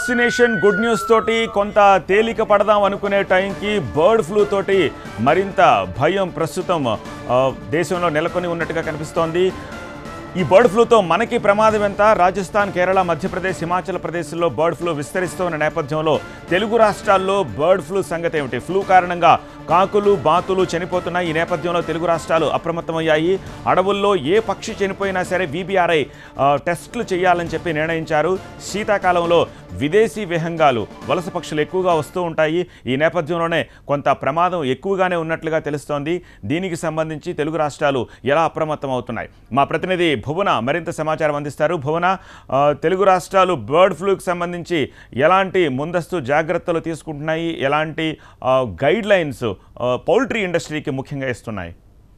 vaccination good news తోటి కొంత తేలిక పడదాం అనుకునే టైంకి బర్డ్ ఫ్లూ తోటి మరింత భయం ప్రస్తుతం ఆ, దేశంలో నెలకొని ఉన్నట్టుగా కనిపిస్తోంది ఈ బర్డ్ ఫ్లూతో మనకి ప్రమాదం ఎంత రాజస్థాన్ కేరళ మధ్యప్రదేశ్ హిమాచల్ ప్రదేశ్లో బర్డ్ ఫ్లూ విస్తరిస్తున్న నేపథ్యంలో తెలుగు రాష్ట్రాల్లో బర్డ్ ఫ్లూ సంగతి ఏమిటి ఫ్లూ కారణంగా కాకులు బాతులు చనిపోతున్నాయి ఈ నేపథ్యంలో తెలుగు రాష్ట్రాలు అప్రమత్తమయ్యాయి అడవుల్లో ఏ పక్షి చనిపోయినా సరే వీబీఆర్ఐ టెస్టులు చేయాలని చెప్పి నిర్ణయించారు శీతాకాలంలో విదేశీ విహంగాలు వలస పక్షులు ఎక్కువగా వస్తూ ఉంటాయి ఈ నేపథ్యంలోనే కొంత ప్రమాదం ఎక్కువగానే ఉన్నట్లుగా తెలుస్తోంది దీనికి సంబంధించి తెలుగు రాష్ట్రాలు ఎలా అప్రమత్తం అవుతున్నాయి మా ప్రతినిధి భువన మరింత సమాచారం అందిస్తారు భువన ఆ, తెలుగు రాష్ట్రాలు బర్డ్ ఫ్లూకి సంబంధించి ఎలాంటి ముందస్తు జాగ్రత్తలు తీసుకుంటున్నాయి ఎలాంటి గైడ్ లైన్స్ పౌల్ట్రీ ఇండస్ట్రీకి ముఖ్యంగా ఇస్తున్నాయి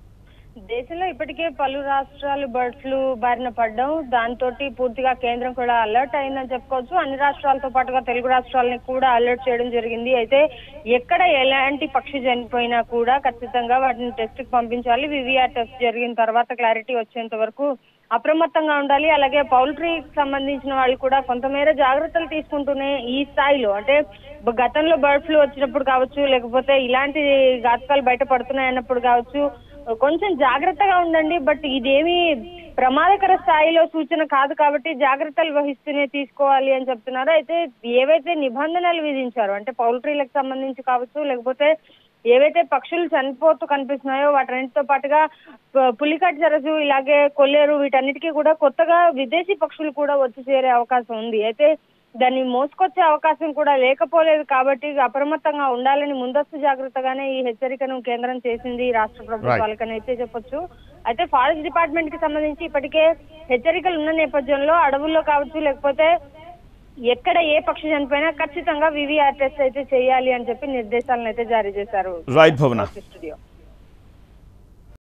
దేశంలో ఇప్పటికే పలు రాష్ట్రాలు బర్డ్ ఫ్లూ బారిన పడ్డం దాంతో పూర్తిగా కేంద్రం కూడా అలర్ట్ అయిందని చెప్పుకోవచ్చు అన్ని రాష్ట్రాలతో పాటుగా తెలుగు రాష్ట్రాలని కూడా అలర్ట్ చేయడం జరిగింది అయితే ఎక్కడ ఎలాంటి పక్షి చనిపోయినా కూడా ఖచ్చితంగా వాటిని టెస్ట్ కి పంపించాలి వివిఆర్ టెస్ట్ జరిగిన తర్వాత క్లారిటీ వచ్చేంత వరకు అప్రమత్తంగా ఉండాలి అలాగే పౌల్ట్రీకి సంబంధించిన వాళ్ళు కూడా కొంతమేర జాగ్రత్తలు తీసుకుంటూనే ఈ స్థాయిలో అంటే బ- గతంలో బర్డ్ ఫ్లూ వచ్చినప్పుడు కావచ్చు లేకపోతే ఇలాంటి ఘాతకాలు బయటపడుతున్నాయి అన్నప్పుడు కావచ్చు కొంచెం జాగ్రత్తగా ఉండండి బట్ ఇదేమి ప్రమాదకర స్థాయిలో సూచన కాదు కాబట్టి జాగ్రత్తలు వహిస్తూనే తీసుకోవాలి అని చెప్తున్నారు అయితే ఏవైతే నిబంధనలు విధించారో అంటే పౌల్ట్రీలకు సంబంధించి కావచ్చు లేకపోతే ఏవైతే పక్షులు చనిపోతూ కనిపిస్తున్నాయో వాటన్నిటితో పాటుగా ప- పులికట్ సరస్సు ఇలాగే కొల్లేరు వీటన్నిటికీ కూడా కొత్తగా విదేశీ పక్షులు కూడా వచ్చి చేరే అవకాశం ఉంది అయితే దాన్ని మోసుకొచ్చే అవకాశం కూడా లేకపోలేదు కాబట్టి అప్రమత్తంగా ఉండాలని ముందస్తు జాగ్రత్తగానే ఈ హెచ్చరికను కేంద్రం చేసింది రాష్ట్ర ప్రభుత్వాలకని అయితే చెప్పొచ్చు అయితే ఫారెస్ట్ డిపార్ట్మెంట్ కి సంబంధించి ఇప్పటికే హెచ్చరికలు ఉన్న నేపథ్యంలో అడవుల్లో కావచ్చు లేకపోతే ఎక్కడ ఏ పక్షి చనిపోయినా ఖచ్చితంగా వివిఆర్ టెస్ట్ అయితే చేయాలి అని చెప్పి నిర్దేశాలను అయితే జారీ చేశారు రైట్ భువన స్టూడియో